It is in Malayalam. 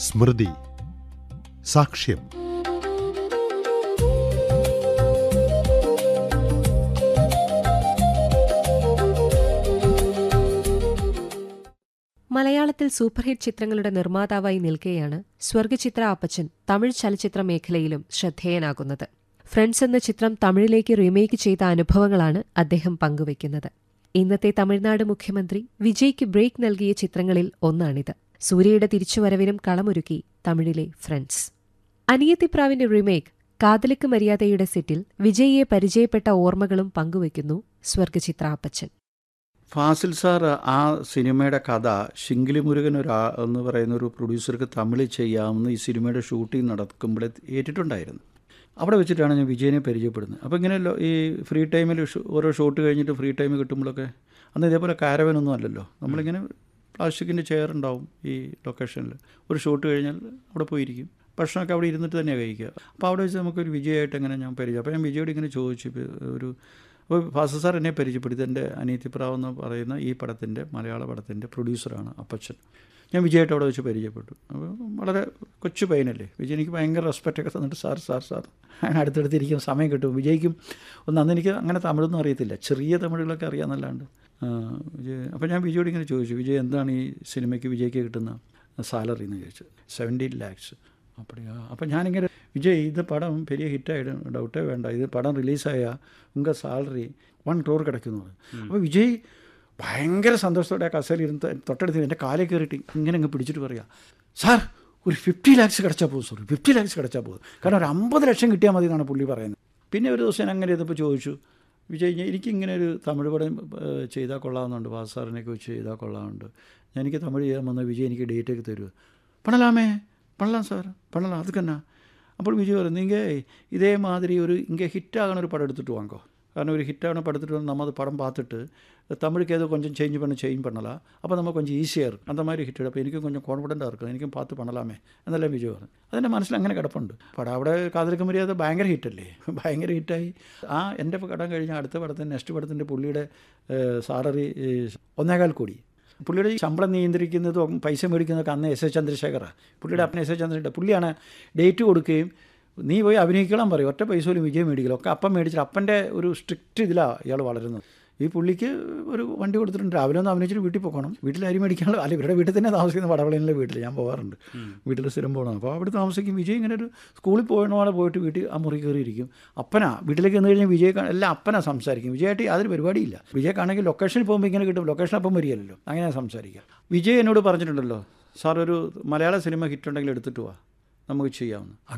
സ്മൃതി സാക്ഷ്യം മലയാളത്തിൽ സൂപ്പർഹിറ്റ് ചിത്രങ്ങളുടെ നിർമ്മാതാവായി നിൽക്കെയാണ് സ്വർഗചിത്ര അപ്പച്ചൻ തമിഴ് ചലച്ചിത്ര മേഖലയിലും ശ്രദ്ധേയനാകുന്നത് ഫ്രണ്ട്സ് എന്ന ചിത്രം തമിഴിലേക്ക് റീമേക്ക് ചെയ്ത അനുഭവങ്ങളാണ് അദ്ദേഹം പങ്കുവയ്ക്കുന്നത് ഇന്നത്തെ തമിഴ്നാട് മുഖ്യമന്ത്രി വിജയ്ക്ക് ബ്രേക്ക് നൽകിയ ചിത്രങ്ങളിൽ ഒന്നാണിത് സൂര്യയുടെ തിരിച്ചുവരവിനും കളമൊരുക്കി തമിഴിലെ ഫ്രണ്ട്സ് അനിയത്തിപ്രാവിന്റെ റീമേക്ക് കാതലിക്ക് മര്യാദയുടെ സെറ്റിൽ വിജയിയെ പരിചയപ്പെട്ട ഓർമ്മകളും പങ്കുവയ്ക്കുന്നു സ്വർഗചിത്ര അപ്പച്ചൻ ഫാസിൽ സാർ ആ സിനിമയുടെ കഥ ശിങ്കിലി മുരുകൻ ഒരു ആ- എന്ന് പറയുന്ന ഒരു പ്രൊഡ്യൂസർക്ക് തമിഴിൽ ചെയ്യാമെന്ന് ഈ സിനിമയുടെ ഷൂട്ടിംഗ് നടക്കുമ്പോൾ ഏറ്റിട്ടുണ്ടായിരുന്നു അവിടെ വെച്ചിട്ടാണ് ഞാൻ വിജയനെ പരിചയപ്പെടുന്നത് അപ്പോൾ ഇങ്ങനെ ലോ- ഈ ഫ്രീ ടൈമിൽ ഓരോ ഷോട്ട് കഴിഞ്ഞിട്ട് ഫ്രീ ടൈം കിട്ടുമ്പോഴൊക്കെ അന്ന് ഇതേപോലെ കാരവനൊന്നും അല്ലല്ലോ നമ്മളിങ്ങനെ പ്ലാസ്റ്റിക്കിൻ്റെ ചെയർ ഉണ്ടാവും ഈ ലൊക്കേഷനിൽ ഒരു ഷോട്ട് കഴിഞ്ഞാൽ അവിടെ പോയിരിക്കും ഭക്ഷണമൊക്കെ അവിടെ ഇരുന്നിട്ട് തന്നെയാണ് കഴിക്കുക അപ്പോൾ അവിടെ വെച്ച് നമുക്കൊരു വിജയമായിട്ട് എങ്ങനെ ഞാൻ പരിചയം അപ്പോൾ ഞാൻ വിജയോട് ഇങ്ങനെ ചോദിച്ചു ഇപ്പൊ ഒരു അപ്പോൾ ഫാസ സാർ എന്നെ പരിചയപ്പെടുത്തി എൻ്റെ അനിയത്തിപ്രാവ് എന്ന് പറയുന്ന ഈ പടത്തിൻ്റെ മലയാള പടത്തിൻ്റെ പ്രൊഡ്യൂസറാണ് അപ്പച്ചൻ ഞാൻ വിജയായിട്ട് അവിടെ വെച്ച് പരിചയപ്പെട്ടു അപ്പോൾ വളരെ കൊച്ചു പയ്യനല്ലേ വിജയ് എനിക്ക് ഭയങ്കര റെസ്പെക്റ്റൊക്കെ തന്നിട്ട് സാർ സാർ സാർ അടുത്തടുത്തിരിക്കും സമയം കിട്ടും വിജയ്ക്കും ഒന്ന് അന്ന് എനിക്ക് അങ്ങനെ തമിഴൊന്നും അറിയത്തില്ല ചെറിയ തമിഴുകളൊക്കെ അറിയാമെന്നല്ലാണ്ട് ആ, വിജയ് അപ്പോൾ ഞാൻ വിജയോട് ഇങ്ങനെ ചോദിച്ചു വിജയ് എന്താണ് ഈ സിനിമയ്ക്ക് വിജയ്ക്ക് കിട്ടുന്ന സാലറി എന്ന് ചോദിച്ചു സെവൻറ്റീൻ ലാക്സ് அப்படியா அப்போ ഞാനിങ്ങനെ விஜய் இது படம் பெரிய ஹிட் ஆகிடும் டவுட்டே வேண்டாம் இது படம் ரிலீஸ் ஆயா உங்கள் സാലറി വൺ ക്രോർ കിടക്കുന്നു അപ്പോൾ വിജയ് ഭയങ്കര സന്തോഷത്തോടെ ആ കസേരയിൽ ഇരുന്ന് തൊട്ടടുത്ത് എൻ്റെ കാലേ കയറിയിട്ട് ഇങ്ങനെ അങ്ങ് പിടിച്ചിട്ട് പറയാം സാർ ഒരു ഫിഫ്റ്റി ലാക്സ് കിടച്ചാൽ പോകും സോറി ഫിഫ്റ്റി ലാക്സ് കിടച്ചാൽ പോകും കാരണം ഒരു അമ്പത് ലക്ഷം കിട്ടിയാൽ മതി എന്നാണ് പുള്ളി പറയുന്നത് പിന്നെ ഒരു ദിവസം ഞാൻ അങ്ങനെ ചെയ്തപ്പോൾ ചോദിച്ചു വിജയ് ഞാൻ- എനിക്കിങ്ങനെ ഒരു തമിഴ് പടം ഏഹ്, ചെയ്താൽ കൊള്ളാമെന്നുണ്ട് വാസാറിനെയൊക്കെ വെച്ച് ചെയ്താൽ കൊള്ളാമെന്നുണ്ട് ഞാൻ എനിക്ക് തമിഴ് ചെയ്യാൻ വന്ന വിജയ് എനിക്ക് ഡേറ്റ് ഒക്കെ തരുമോ പണലാമേ பண்ணலாம் சார் பண்ணலாம் அதுக்கு என்ன അപ്പോൾ വിജയ് പറഞ്ഞു നിങ്ങൾ ഇതേ മാതിരി ഒരു ഇங்கே ഹിറ്റാകണ ഒരു പടം എടുത്തിട്ട് വാങ്ങോ കാരണം ഒരു ഹിറ്റാകണ പடம் எடுத்துட்டு வந்து நம்ம அது படம் பார்த்துட்டு தமிழுக்கு ஏதோ கொஞ்சம் சேஞ்ச் பண்ண சேஞ்ச் பண்ணலாம் அப்போ நம்ம கொஞ்சம் ஈஸியாக இருக்கும் அந்த மாதிரி ഹിറ്റ് അപ്പോൾ എനിക്കും கொஞ்சம் കോൺഫിഡൻ്റ് இருக்கும் എനിക്കും പാത്ത് പണലാമേ എന്നെല്ലാം വിജയ് പറഞ്ഞു അതെൻ്റെ മനസ്സിൽ അങ്ങനെ കിടപ്പുണ്ട് പടം അവിടെ കാതലിക്ക് മര്യാദ ഭയങ്കര ഹിറ്റല്ലേ ഭയങ്കര ഹിറ്റായി ആ എൻ്റെ കടം കഴിഞ്ഞ അടുത്ത പടത്തിൻ്റെ നെക്സ്റ്റ് പടത്തിൻ്റെ പുള്ളിയുടെ സാലറി ഒന്നേകാൽ കോടി പുള്ളിയുടെ ഈ ശമ്പളം നിയന്ത്രിക്കുന്നതും പൈസ മേടിക്കുന്നതൊക്കെ അന്ന് എസ് എ ചന്ദ്രശേഖറാണ് പുള്ളിയുടെ അപ്പൻ എസ് എ ചന്ദ്രശേഖർ പുള്ളിയാണ് ഡേറ്റ് കൊടുക്കുകയും നീ പോയി അഭിനയിക്കണം പറയും ഒറ്റ പൈസ പോലും വിജയം മേടിക്കില്ല ഒക്കെ അപ്പം മേടിച്ചിട്ട് അപ്പൻ്റെ ഒരു സ്ട്രിക്റ്റ് ഇതിലാണ് ഇയാൾ വളരുന്നത് ഈ പുള്ളിക്ക് ഒരു വണ്ടി കൊടുത്തിട്ടുണ്ട് രാവിലെ ഒന്ന് അഭിനയിച്ചിട്ട് വീട്ടിൽ പോകണം വീട്ടിൽ അരി മേടിക്കാനുള്ള അല്ല ഇവരുടെ വീട്ടിൽ തന്നെ താമസിക്കുന്ന വടവളയിലെ വീട്ടിൽ ഞാൻ പോകാറുണ്ട് വീട്ടിൽ സ്ഥിരം പോകണം അപ്പോൾ അവിടെ താമസിക്കും വിജയ് ഇങ്ങനെ ഒരു സ്കൂളിൽ പോയണ പോയിട്ട് വീട്ടിൽ ആ മുറി കയറിയിരിക്കും അപ്പനാ വീട്ടിലേക്ക് വന്നു കഴിഞ്ഞാൽ വിജയ് കാ- എല്ലാം അപ്പനാ സംസാരിക്കും വിജയായിട്ട് യാതൊരു പരിപാടിയില്ല വിജയ്ക്കാണെങ്കിൽ ലൊക്കേഷനിൽ പോകുമ്പോൾ ഇങ്ങനെ കിട്ടും ലൊക്കേഷൻ അപ്പം വരികയല്ലോ അങ്ങനെ സംസാരിക്കുക വിജയ് എന്നോട് പറഞ്ഞിട്ടുണ്ടല്ലോ സാർ ഒരു മലയാള സിനിമ ഹിറ്റ് ഉണ്ടെങ്കിൽ എടുത്തിട്ട് വാ നമുക്ക് ചെയ്യാമെന്ന്